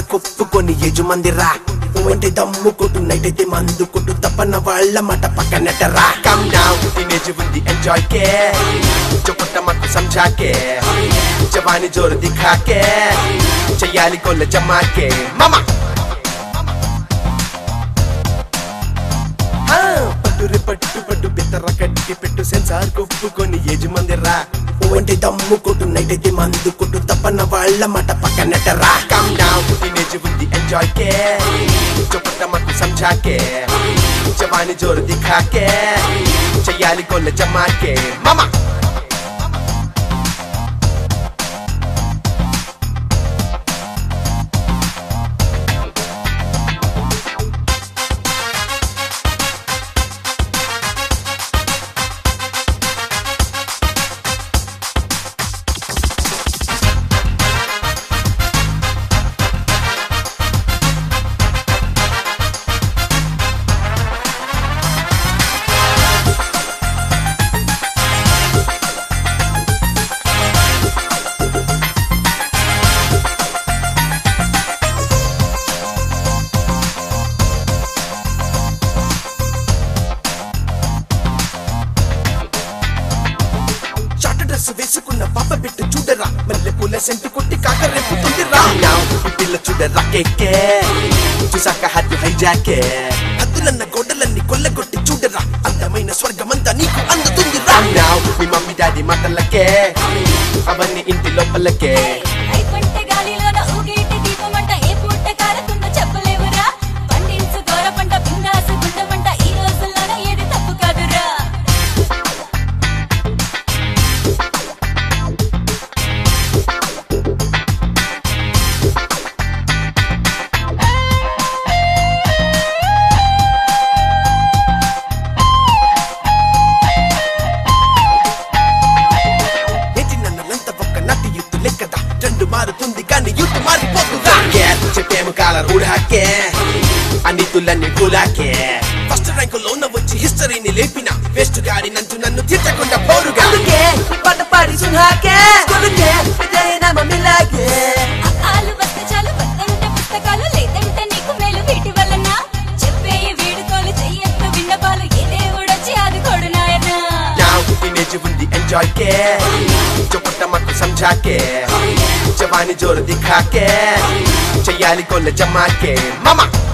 కొప్పుకొని యజుమందిరా అంటే దమ్ము కొట్టు నైట్ అయితే మందు కొట్టు తప్పన వాళ్ళ మాట పక్కనట్టరా కమ్ డౌన్ టీనేజ్ ఉంది ఎంజాయ్ కే చొప్పట మక్కు సంజాకే జవాని జోరు దిఖాకే చెయ్యాలి కొల్ల జమాకే మామా ఆ, పట్టురి పట్టు పట్టు బిత్తర కట్టి పెట్టు సెన్సార్ కొప్పుకొని యజమందిరా అంటే దమ్ము కొట్టు నైట్ అయితే మందు కొట్టు తప్పన వాళ్ళ మాట పక్కనట్టరా కమ్ డౌన్ టీనేజ్ ఉంది ఎంజాయ్ కే చొప్పట మక్కు సంజాకే జవాని జోరు దిఖాకే చెయ్యాలి కొల్ల జమాకే మామా షార్ట్ డ్రెస్ వేసుకున్న పాప బిట్టు చూడరా మల్లె పూల సెంటు కొట్టి కాకరేపుతుందిరా ఈ పిల్ల చూడరా కేకే చూసాక హద్దు హైజాకే హద్దులన్న గోడలన్నీ కొల్లగొట్టి చూడరా అందమైన స్వర్గమంతా నీకు అందుతుందిరా మీ మమ్మీ డాడీ మాటలకే అవన్నీ ఇంటి లోపలకే అయిపంటే గాలిలోన ఊగేటి దీపమంట ఏ పూట కారతుందో చెప్పలేవురా పండించు గోర పంట పిండాసు గుండమంట ఈ రోజుల్లోన ఏది తప్పు కాదురా ఏంటి నన్నంత ఒక్క నటి యుత్తు లెక్కదా రెండు మారుతుంది కానీ యుత్తు మారిపోతుందా చెప్పేము కాలర్ ఊడాకే అన్నితులన్నీ కూలాకే ఫస్ట్ ర్యాంకు లోన వచ్చి హిస్టరీని లేపిన వేస్ట్ గాడి నంచు నన్ను తిట్టకుండా పోరుగా అందుకే ఈ పాట పాడి సుహాకే కొడుకే పెద్దయిన మమ్మీలాగే ఆలు వస్తే చాలు వద్దంటే పుస్తకాలు లేదంటే నీకు మేలు వీటి వలన చెప్పేయి వీడుకోలు చెయ్యొద్దు విన్నపాలు ఏ దేవుడొచ్చి ఆదుకోడు నాయనా Now టీనేజ్ ఉంది ఎంజాయ్ కే చొప్పట మక్కు సంజాకే జవాని జోరు దిఖాకే చెయ్యాలి కొల్ల జమాకే మామా